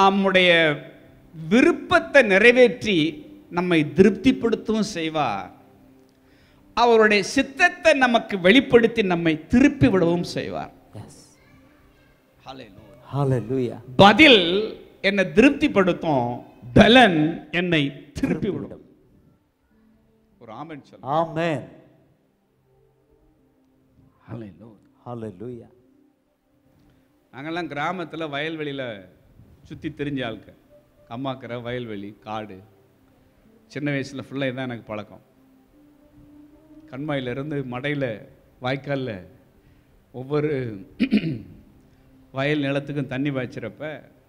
நம்முடைய விருப்பத்தை நிறைவேற்றி நம்மை திருப்திப்படுத்தவும் செய்வார் அவருடைய சித்தத்தை நமக்கு வெளிப்படுத்தி நம்மை திருப்பி விடவும் செய்வார் எஸ் Hallelujah. ஹalleluya பதில் என்னை திருப்திப்படுத்தும் பலன் என்னை திருப்பி விடும் ஒரு ஆமென் சொல்ல ஆமென் Hallelujah. ஹalleluya நாங்கெல்லாம் கிராமத்தில் வயல்வெளியில் சுற்றி தெரிஞ்ச ஆளுக்க அம்மாக்கரை வயல்வெளி காடு சின்ன வயசில் ஃபுல்லாக இதான் எனக்கு பழக்கம் கண்மாயிலிருந்து மடையில் வாய்க்காலில் ஒவ்வொரு வயல் நிலத்துக்கும் தண்ணி பாய்ச்சிறப்ப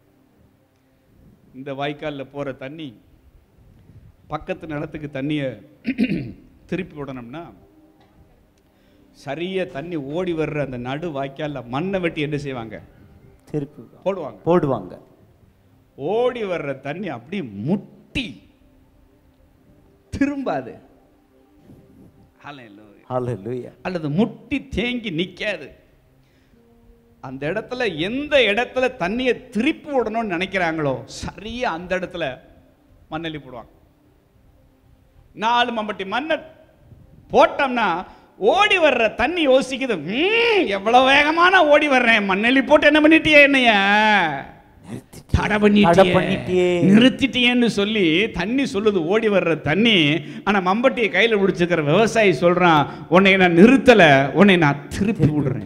இந்த வாய்க்காலில் போகிற தண்ணி பக்கத்து நிலத்துக்கு தண்ணியை திருப்பி விடணும்னா சரியா தண்ணி ஓடி வர்ற அந்த நடு வாய்க்காலில் மண்ணை வெட்டி என்ன செய்வாங்க திருப்பி விடுவாங்க. போடுவாங்க போடுவாங்க ஓடி வர்ற தண்ணி அப்படியே முட்டி திரும்பாது Hallelujah. ஹalleluya அல்லது முட்டி தேங்கி நிக்காது அந்த இடத்துல எந்த இடத்துல தண்ணியை திருப்பி விடணும்னு நினைக்கிறாங்களோ சரியா அந்த இடத்துல மண்ணெல்லி போடுவாங்க நாலு மம்பட்டி மண்ணை போட்டோம்னா ஓடி வர்ற தண்ணி யோசிக்குது "ம், எவ்வளவு வேகமா நான் ஓடி வர்றேன் மண்ணெல்லி போட்டு என்ன பண்ணிட்டியே என்னைய தடை தடை பண்ணிட்டியே பண்ணிட்டியே. நிறுத்திட்டியேன்னு சொல்லி தண்ணி சொல்லுது ஓடி வர்ற தண்ணி ஆனா மம்பட்டியை கையில பிடிச்சிக்கிற விவசாயி சொல்றான் உன்னை நான் நிறுத்தல உன்னை நான் திருப்பி விடுறேன்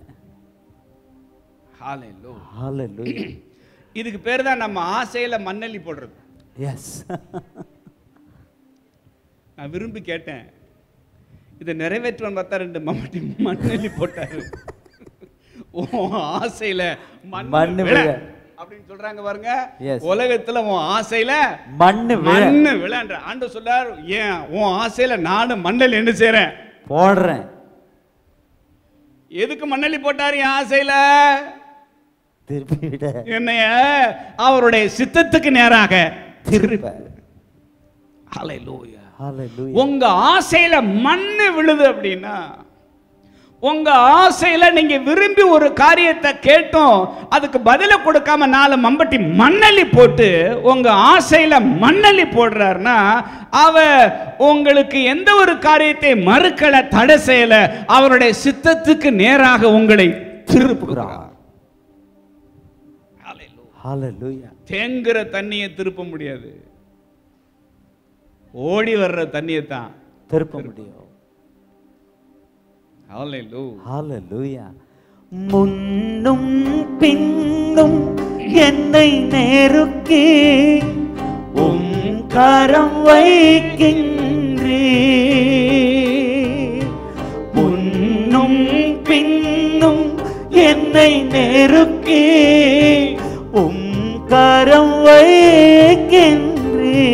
Hallelujah. ஹalleluya இதுக்கு பேர் தான் நம்ம ஆசையில மண்ணெல்லி போடுறது எஸ் நான் விரும்பி கேட்டேன் இதை நிறைவேற்றுவன் பார்த்தா ரெண்டு மம்பட்டி மண்ணெல்லி போட்டாரு உன் ஆசையில மண்ணு மண்ணு விழ விழ. அப்படின்னு சொல்றாங்க பாருங்க Yes. உலகத்துல உன் ஆசையில மண்ணு விழ மண்ணு விழன்ற ஆண்டு சொல்லார் ஏன் உன் ஆசையில நானும் மண்ணல் என்ன செய்றேன் போடுறேன் எதுக்கு மண்ணலி போட்டாரு என் ஆசையில திருப்பி விட என்னைய அவருடைய சித்தத்துக்கு நேராக திருப்ப ஹalleluya ஹalleluya உங்க ஆசையில மண்ணு விழுது அப்படின்னா உங்க ஆசையில நீங்க விரும்பி ஒரு காரியத்தை கேட்டோம் அதுக்கு பதில கொடுக்காம நாலு மம்பட்டி மண்ணள்ளி போட்டு உங்க ஆசையில மண்ணள்ளி போடுறாருன்னா அவ உங்களுக்கு எந்த ஒரு காரியத்தை மறுக்கல தடை செய்யல அவருடைய சித்தத்துக்கு நேராக உங்களை திருப்புகிறார் Hallelujah. ஹalleluya தேங்குற தண்ணியை திருப்ப முடியாது ஓடி வர்ற தண்ணியை தான் திருப்ப முடியும் Hallelujah. ஹalleluya முன்னும் பின்னும் என்னை நேருக்கே உம் கரம் வைக்கின்றே முன்னும் பின்னும் என்னை நேருக்கே உம் கரம் வைக்கின்றே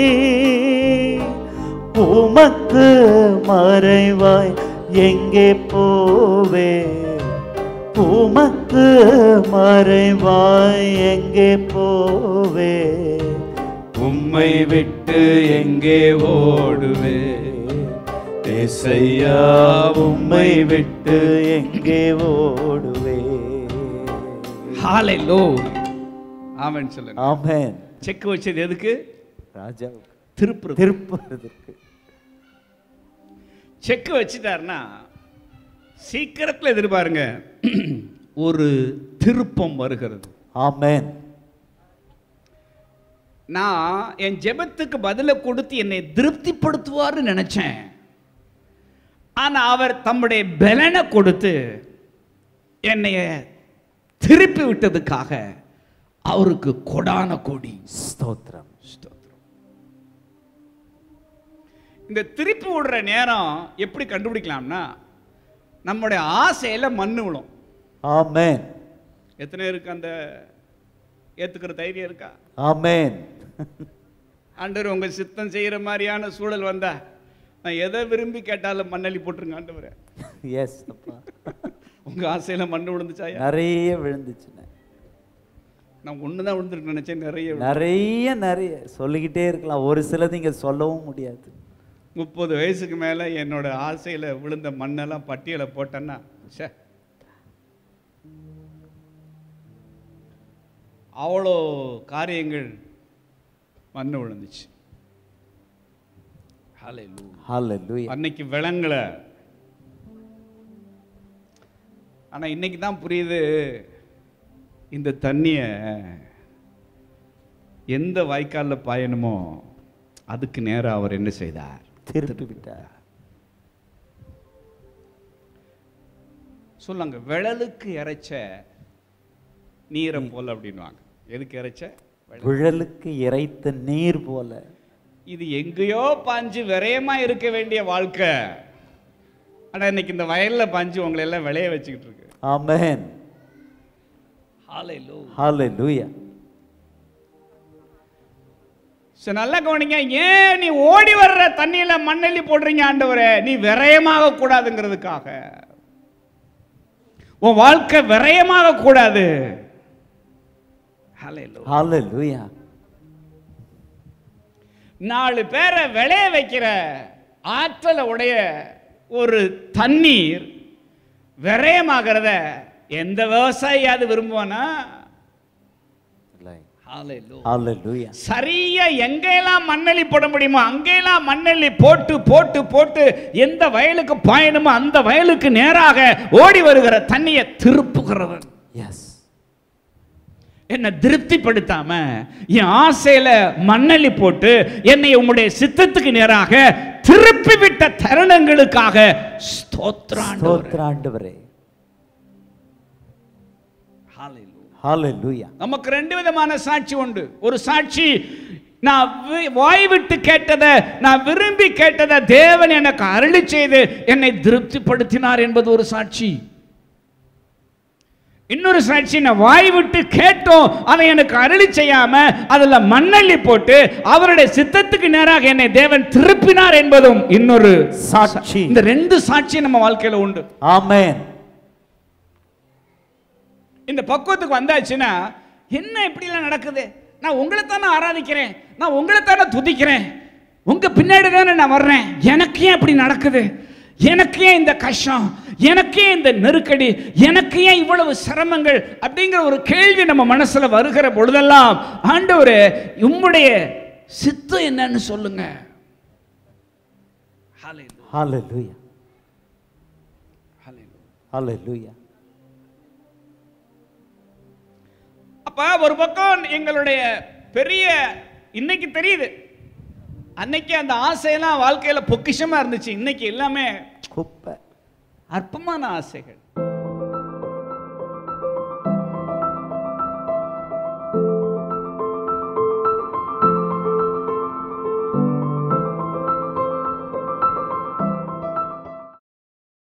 உமக்கு மறைவாய் எங்கே போவே உமக்கு மறைவாய் எங்கே போவே உம்மை விட்டு எங்கே ஓடுவே தேசையா உம்மை விட்டு எங்கே ஓடுவே ஹalleluya ஆமென் சொல்லுங்க ஆமென் செக் வச்சது எதுக்கு ராஜா திருப்புறது திருப்புறதுக்கு செக் வச்சுட்டாருன்னா சீக்கிரத்தில் எதிர்பாருங்க ஒரு திருப்பம் வருகிறது ஆமென் நான் என் ஜெபத்துக்கு பதிலை கொடுத்து என்னை திருப்திப்படுத்துவார்னு நினைச்சேன் ஆனா அவர் தம்முடைய பலனை கொடுத்து என்னைய திருப்பி விட்டதுக்காக அவருக்கு கொடான கொடி ஸ்தோத்திரம் ஸ்தோத்திரம். இந்த திருப்பி விடுற நேரம் எப்படி கண்டுபிடிக்கலாம்னா நம்முடைய ஆசையில மண்ணு விழும் ஆமென் எத்தனை இருக்கு அந்த ஏத்துக்கிற தைரியம் இருக்கா ஆமென் ஆண்டவர் உங்க சித்தம் செய்யற மாதிரியான சூழல் வந்தா நான் எதை விரும்பி கேட்டாலும் மண்ணள்ளி போட்டுருங்க ஆண்டவரே எஸ் அப்பா உங்க ஆசையில மண்ணு விழுந்துச்சாயா நிறைய விழுந்துச்சுண்ணே நான் ஒண்ணுதான் விழுந்துருக்கு நினைச்சேன் நிறைய விழுந்து. நிறைய நிறைய சொல்லிக்கிட்டே இருக்கலாம் ஒரு சிலது இங்க சொல்லவும் முடியாது முப்பது வயசுக்கு மேல என்னோட ஆசையில விழுந்த மண்ணெல்லாம் பட்டியலை போட்டேன்னா ச்சே அவ்வளோ காரியங்கள் மண்ணு விழுந்துச்சு Hallelujah. ஹalleluya அன்னைக்கு விளங்கல ஆனா இன்னைக்கு தான் புரியுது இந்த தண்ணிய எந்த வாய்க்கால்ல பாயணுமோ அதுக்கு நேரா அவர் என்ன செய்தார் திருப்பி விட்டார் சொல்லுங்க விழலுக்கு இறைச்ச நீரை போல அப்படின்வாங்க எதுக்கு இறைச்ச விழ- விழலுக்கு இறைத்த நீர் போல இது எங்கேயோ பாஞ்சு விரயமா இருக்க வேண்டிய வாழ்க்கை ஆனா இன்னைக்கு இந்த வயல்ல பாஞ்சு உங்களை எல்லாம் விளைய வச்சுக்கிட்டு இருக்கு ஆமென் Hallelujah. ஹalleluya சரி நல்லா கவனிங்க ஏன் நீ ஓடி வர்ற தண்ணியில மண்ணெல்லி போடுறீங்க ஆண்டவரே நீ விரயமாக கூடாதுங்கிறதுக்காக உன் வாழ்க்கை விரயமாக கூடாது Hallelujah. ஹalleluya நாலு பேரை விளைய வைக்கிற ஆற்றலை உடைய ஒரு தண்ணீர் விரயமாகிறத எந்த விவசாயியாவது விரும்புவானா இல்லை Hallelujah. ஹalleluya சரியா எங்கெல்லாம் மண்ணெல்லி போட முடியுமோ அங்கெல்லாம் மண்ணெல்லி போட்டு போட்டு போட்டு எந்த வயலுக்கு பாயணுமோ அந்த வயலுக்கு நேராக ஓடி வருகிற தண்ணியை திருப்புகிறவன் எஸ் என்னை திருப்திப்படுத்தாம என் ஆசையில மண்ணெல்லி போட்டு என்னை உம்முடைய சித்தத்துக்கு நேராக திருப்பி விட்ட தருணங்களுக்காக ஸ்தோத்திராண்டவரே. ஸ்தோத்திர ஆண்டவரே ஹalleluya நமக்கு ரெண்டு விதமான சாட்சி உண்டு ஒரு சாட்சி நான் வி- வாய் விட்டு கேட்டதை நான் விரும்பி கேட்டதை தேவன் எனக்கு அருளி செய்து என்னை திருப்திப்படுத்தினார் என்பது ஒரு சாட்சி இன்னொரு சாட்சி நான் வாய் விட்டு கேட்டோம் அதை எனக்கு அருளி செய்யாம அதுல மண்ணள்ளி போட்டு அவருடைய சித்தத்துக்கு நேராக என்னை தேவன் திருப்பினார் என்பதும் இன்னொரு சாட்சி. இந்த ரெண்டு சாட்சி நம்ம வாழ்க்கையில உண்டு ஆமென் இந்த பக்குவத்துக்கு வந்தாச்சுன்னா என்ன இப்படிலாம் நடக்குது நான் உங்களை தானே ஆராதிக்கிறேன் நான் உங்களை தானே துதிக்கிறேன் உங்க பின்னாடி தானே நான் வர்றேன் எனக்கு ஏன் இப்படி நடக்குது எனக்கு ஏன் இந்த கஷ்டம் எனக்கு ஏன் இந்த நெருக்கடி எனக்கு ஏன் இவ்வளவு சிரமங்கள் அப்படிங்கிற ஒரு கேள்வி நம்ம மனசுல வருகிற பொழுதெல்லாம் ஆண்டவரே உம்முடைய சித்தம் என்னன்னு சொல்லுங்க Hallelujah. ஹalleluya Hallelujah. ஹalleluya அப்ப ஒரு பக்கம் எங்களுடைய பெரிய இன்னைக்கு தெரியுது அன்னைக்கு அந்த ஆசையெல்லாம் வாழ்க்கையில பொக்கிஷமா இருந்துச்சு இன்னைக்கு எல்லாமே குப்பை அற்பமான ஆசைகள்